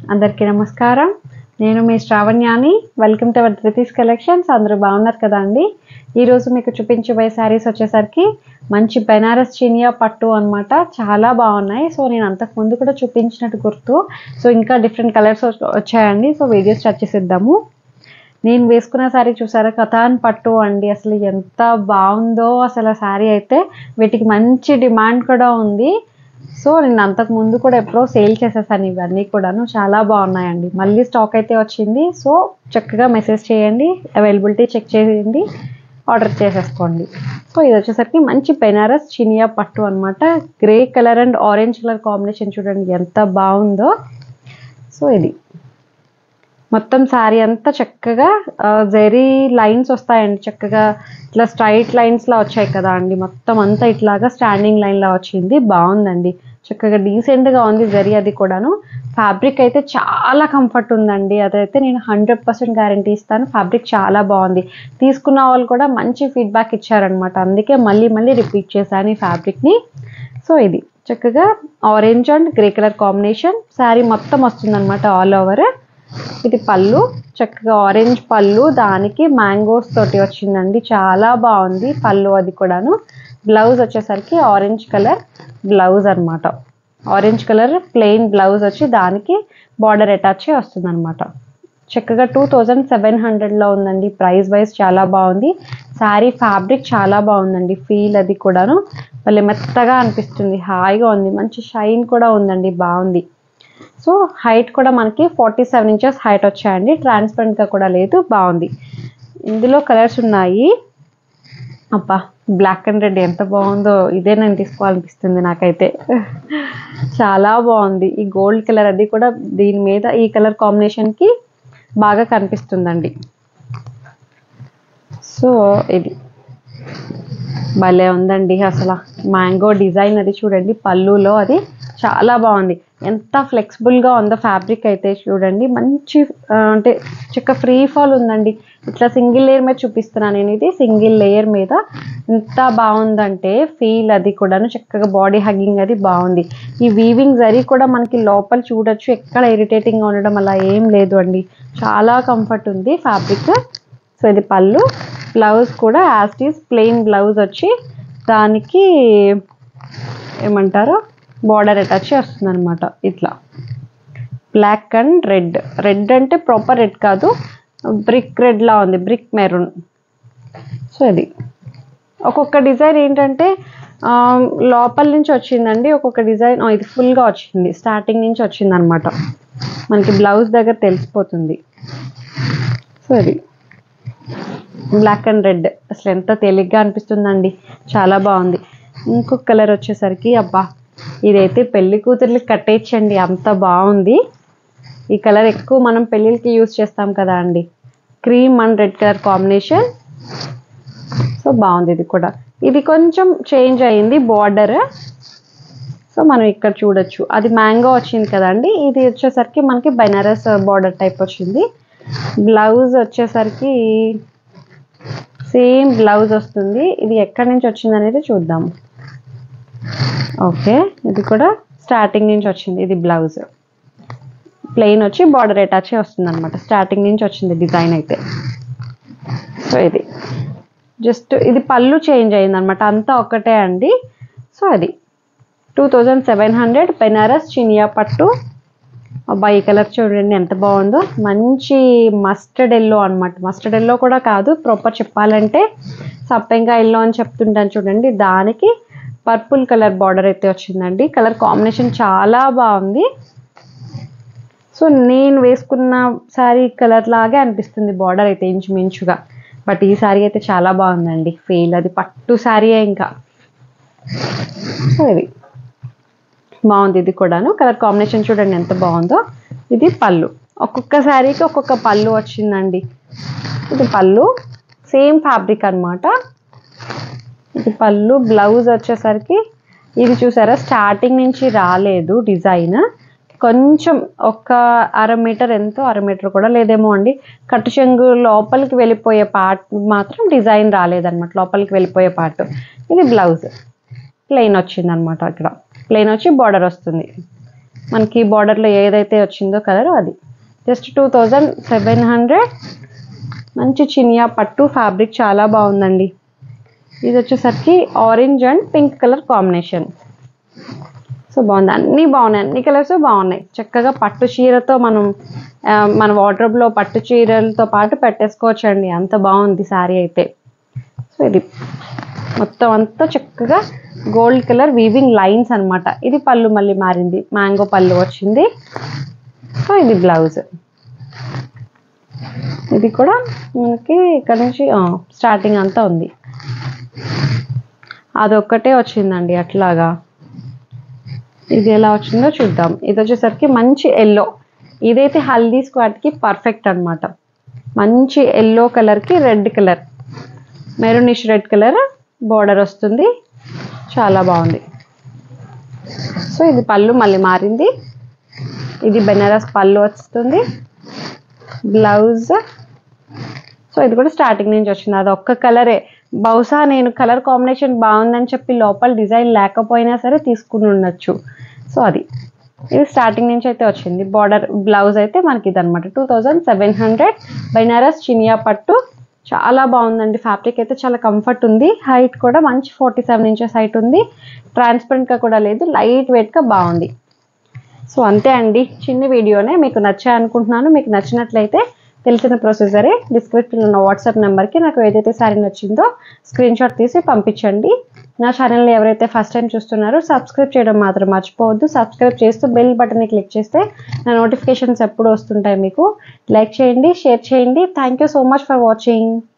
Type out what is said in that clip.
అందరికీ నమస్కారం నేను మీ Shravani welcome to our Dhruthi's collections అందరూ బాగున్నారు కదా అండి ఈరోజు మీకు చూపించబోయే శారీస్ వచ్చేసరికి మంచి బెనారస్ చినియా పట్టు అన్నమాట చాలా బాగున్నాయి సో నేను అంతకు ముందు కూడా చూపించినట్టు గుర్తు సో ఇంకా డిఫరెంట్ కలర్స్ వచ్చాయండి సో వీడియోస్ స్టార్ట్ చేసేద్దాము నేను వేసుకున్న శారీ చూసారా కథాన్ పట్టు అండి అసలు ఎంత బాగుందో అసలు ఆ శారీ అయితే వీటికి మంచి డిమాండ్ కూడా ఉంది సో నేను అంతకు ముందు కూడా ఎప్పుడో సేల్ చేసేసాను ఇవన్నీ కూడాను చాలా బాగున్నాయండి మళ్ళీ స్టాక్ అయితే వచ్చింది సో చక్కగా మెసేజ్ చేయండి అవైలబిలిటీ చెక్ చేయండి ఆర్డర్ చేసేసుకోండి సో ఇది వచ్చేసరికి మంచి బెనారస్ చినియా పట్టు అన్నమాట grey colour and orange colour combination చూడండి ఎంత బాగుందో సో ఇది మొత్తం శారీ అంతా చక్కగా జెరీ లైన్స్ వస్తాయండి చక్కగా ఇట్లా స్ట్రైట్ లైన్స్ లా వచ్చాయి కదా అండి మొత్తం అంతా ఇట్లాగా స్టాండింగ్ లైన్ లా వచ్చింది బాగుందండి చక్కగా డీసెంట్ గా ఉంది జరీ అది కూడాను ఫ్యాబ్రిక్ అయితే చాలా కంఫర్ట్ ఉందండి అదైతే నేను హండ్రెడ్ పర్సెంట్ గ్యారంటీ ఇస్తాను ఫ్యాబ్రిక్ చాలా బాగుంది తీసుకున్న వాళ్ళు కూడా మంచి ఫీడ్బ్యాక్ ఇచ్చారనమాట అందుకే మళ్ళీ మళ్ళీ రిపీట్ చేశాను ఈ ఫ్యాబ్రిక్ని సో ఇది చక్కగా orange and grey colour combination sari మొత్తం వస్తుందన్నమాట ఆల్ ఓవర్ ఇది పళ్ళు చక్కగా ఆరెంజ్ పళ్ళు దానికి మ్యాంగోస్ తోటి వచ్చిందండి చాలా బాగుంది పళ్ళు అది కూడాను బ్లౌజ్ వచ్చేసరికి ఆరెంజ్ కలర్ బ్లౌజ్ అనమాట ఆరెంజ్ కలర్ ప్లెయిన్ బ్లౌజ్ వచ్చి దానికి బార్డర్ అటాచ్ వస్తుంది అనమాట చక్కగా టూ థౌజండ్ సెవెన్ హండ్రెడ్లో ఉందండి ప్రైస్ వైజ్ చాలా బాగుంది శారీ ఫ్యాబ్రిక్ చాలా బాగుందండి ఫీల్ అది కూడాను మళ్ళీ మెత్తగా అనిపిస్తుంది హాయిగా ఉంది మంచి షైన్ కూడా ఉందండి బాగుంది సో హైట్ కూడా మనకి ఫార్టీ సెవెన్ ఇంచెస్ హైట్ వచ్చాయండి ట్రాన్స్పరెంట్గా కూడా లేదు బాగుంది ఇందులో కలర్స్ ఉన్నాయి అబ్బా బ్లాక్ అండ్ రెడ్ ఎంత బాగుందో ఇదే నేను తీసుకోవాలనిపిస్తుంది నాకైతే చాలా బాగుంది ఈ గోల్డ్ కలర్ అది కూడా దీని మీద ఈ కలర్ కాంబినేషన్కి బాగా కనిపిస్తుందండి సో ఇది భలే ఉందండి అసలు మ్యాంగో డిజైన్ అది చూడండి పళ్ళులో అది చాలా బాగుంది ఎంత ఫ్లెక్సిబుల్గా ఉందో ఫ్యాబ్రిక్ అయితే చూడండి మంచి అంటే చక్క ఫ్రీ ఫాల్ ఉందండి ఇట్లా సింగిల్ లేయర్ మీద చూపిస్తున్నాను నేను ఇది సింగిల్ లేయర్ మీద ఎంత బాగుందంటే ఫీల్ అది కూడాను చక్కగా బాడీ హగ్గింగ్ అది బాగుంది ఈ వీవింగ్ జరీ కూడా మనకి లోపల చూడొచ్చు ఎక్కడ ఇరిటేటింగ్గా ఉండడం అలా ఏం లేదు అండి చాలా కంఫర్ట్ ఉంది ఫ్యాబ్రిక్ సో ఇది పళ్ళు బ్లౌజ్ కూడా యాస్టీస్ ప్లెయిన్ బ్లౌజ్ వచ్చి దానికి ఏమంటారు బార్డర్ అటాచ్ వస్తుంది అనమాట ఇట్లా బ్లాక్ అండ్ రెడ్ రెడ్ అంటే ప్రాపర్ రెడ్ కాదు బ్రిక్ రెడ్ లా ఉంది బ్రిక్ మెరూన్ సో ఇది ఒక్కొక్క డిజైన్ ఏంటంటే లోపల నుంచి వచ్చిందండి ఒక్కొక్క డిజైన్ ఇది ఫుల్గా వచ్చింది స్టార్టింగ్ నుంచి వచ్చింది అనమాట మనకి బ్లౌజ్ దగ్గర తెలిసిపోతుంది సో ఇది బ్లాక్ అండ్ రెడ్ అసలు ఎంత తేలిగ్గా అనిపిస్తుందండి చాలా బాగుంది ఇంకొక కలర్ వచ్చేసరికి అబ్బా ఇదైతే పెళ్లి కూతుర్లకి కట్టేయచ్చండి అంత బాగుంది ఈ కలర్ ఎక్కువ మనం పెళ్ళిళ్ళకి యూజ్ చేస్తాం కదా అండి cream and red colour combination so బాగుంది ఇది కూడా ఇది కొంచెం చేంజ్ అయింది బార్డర్ సో మనం ఇక్కడ చూడొచ్చు అది మ్యాంగో వచ్చింది కదండి ఇది వచ్చేసరికి మనకి బెనారస్ బార్డర్ టైప్ వచ్చింది బ్లౌజ్ వచ్చేసరికి సేమ్ బ్లౌజ్ వస్తుంది ఇది ఎక్కడి నుంచి వచ్చింది అనేది చూద్దాం ఓకే ఇది కూడా స్టార్టింగ్ నుంచి వచ్చింది ఇది బ్లౌజ్ ప్లెయిన్ వచ్చి బార్డర్ అటాచ్ వస్తుంది అనమాట స్టార్టింగ్ నుంచి వచ్చింది డిజైన్ అయితే సో ఇది జస్ట్ ఇది పళ్ళు చేంజ్ అయింది అనమాట అంతా ఒకటే అండి సో అది two thousand seven hundred Banaras chiniya పట్టు అబ్బాయి కలర్ చూడండి ఎంత బాగుందో మంచి మస్టర్డ్ ఎల్లో అనమాట మస్టర్డ్ ఎల్లో కూడా కాదు ప్రాపర్ చెప్పాలంటే సప్పెంగా ఎల్లో అని చెప్తుంటాను చూడండి దానికి పర్పుల్ కలర్ బార్డర్ అయితే వచ్చిందండి కలర్ కాంబినేషన్ చాలా బాగుంది సో నేను వేసుకున్న శారీ కలర్ లాగే అనిపిస్తుంది బార్డర్ అయితే ఇంచుమించుగా బట్ ఈ శారీ అయితే చాలా బాగుందండి ఫెయిల్ అది పట్టు శారీయే ఇంకా సో ఇది బాగుంది ఇది కూడాను కలర్ కాంబినేషన్ చూడండి ఎంత బాగుందో ఇది పళ్ళు ఒక్కొక్క శారీకి ఒక్కొక్క పళ్ళు వచ్చిందండి ఇది పళ్ళు సేమ్ ఫ్యాబ్రిక్ అనమాట ఇది పళ్ళు బ్లౌజ్ వచ్చేసరికి ఇది చూసారా స్టార్టింగ్ నుంచి రాలేదు డిజైన్ కొంచెం ఒక అర మీటర్ ఎంతో అర మీటర్ కూడా లేదేమో అండి కట్టు చెంగు లోపలికి వెళ్ళిపోయే పార్ట్ మాత్రం డిజైన్ రాలేదన్నమాట లోపలికి వెళ్ళిపోయే పార్ట్ ఇది బ్లౌజ్ ప్లెయిన్ వచ్చిందనమాట అక్కడ ప్లెయిన్ వచ్చి బార్డర్ వస్తుంది మనకి బార్డర్లో ఏదైతే వచ్చిందో కలర్ అది just two thousand seven hundred మంచి చినియా పట్టు ఫ్యాబ్రిక్ చాలా బాగుందండి ఇది వచ్చేసరికి orange and pink colour combination so బాగుంది అన్నీ బాగున్నాయి అన్ని కలర్స్ బాగున్నాయి చక్కగా పట్టు చీరతో మనం ఆ, మన వార్డ్రోబ్లో పట్టు చీరలతో పాటు పెట్టేసుకోవచ్చండి అంత బాగుంది శారీ అయితే సో ఇది మొత్తం అంతా చక్కగా గోల్డ్ కలర్ వీవింగ్ లైన్స్ అన్నమాట ఇది పళ్ళు మళ్ళీ మారింది మ్యాంగో పళ్ళు వచ్చింది సో ఇది బ్లౌజ్ ఇది కూడా మనకి ఇక్కడ నుంచి స్టార్టింగ్ అంతా ఉంది అదొక్కటే వచ్చిందండి అట్లాగా ఇది ఎలా వచ్చిందో చూద్దాం ఇది వచ్చేసరికి మంచి ఎల్లో ఇదైతే హల్దీ స్క్వాడ్కి పర్ఫెక్ట్ అన్నమాట మంచి ఎల్లో కలర్కి red colour maroonish red colour border వస్తుంది చాలా బాగుంది సో ఇది పళ్ళు మళ్ళీ మారింది ఇది బెనారస్ పళ్ళు వస్తుంది బ్లౌజ్ సో ఇది కూడా స్టార్టింగ్ నుంచి వచ్చింది అది ఒక్క కలరే బహుశా నేను కలర్ కాంబినేషన్ బాగుందని చెప్పి లోపల డిజైన్ లేకపోయినా సరే తీసుకుని ఉండొచ్చు సో అది ఇది స్టార్టింగ్ నుంచి అయితే వచ్చింది బార్డర్ బ్లౌజ్ అయితే మనకి ఇది అనమాట two thousand seven hundred Banaras chiniya పట్టు చాలా బాగుందండి ఫ్యాబ్రిక్ అయితే చాలా కంఫర్ట్ ఉంది హైట్ కూడా మంచి ఫార్టీ సెవెన్ ఇంచెస్ హైట్ ఉంది ట్రాన్స్పరెంట్గా కూడా లేదు లైట్ వెయిట్గా బాగుంది సో అంతే అండి చిన్న వీడియోనే మీకు నచ్చాయి అనుకుంటున్నాను మీకు నచ్చినట్లయితే తెలిసిన ప్రొసీజరే డిస్క్రిప్షన్లో ఉన్న వాట్సాప్ నెంబర్కి నాకు ఏదైతే సారీ నచ్చిందో స్క్రీన్ షాట్ తీసి పంపించండి నా ఛానల్ని ఎవరైతే ఫస్ట్ టైం చూస్తున్నారో సబ్స్క్రైబ్ చేయడం మాత్రం మర్చిపోవద్దు సబ్స్క్రైబ్ చేస్తూ బెల్ బటన్ని క్లిక్ చేస్తే నా నోటిఫికేషన్స్ ఎప్పుడు వస్తుంటాయి మీకు లైక్ చేయండి షేర్ చేయండి thank you so much for watching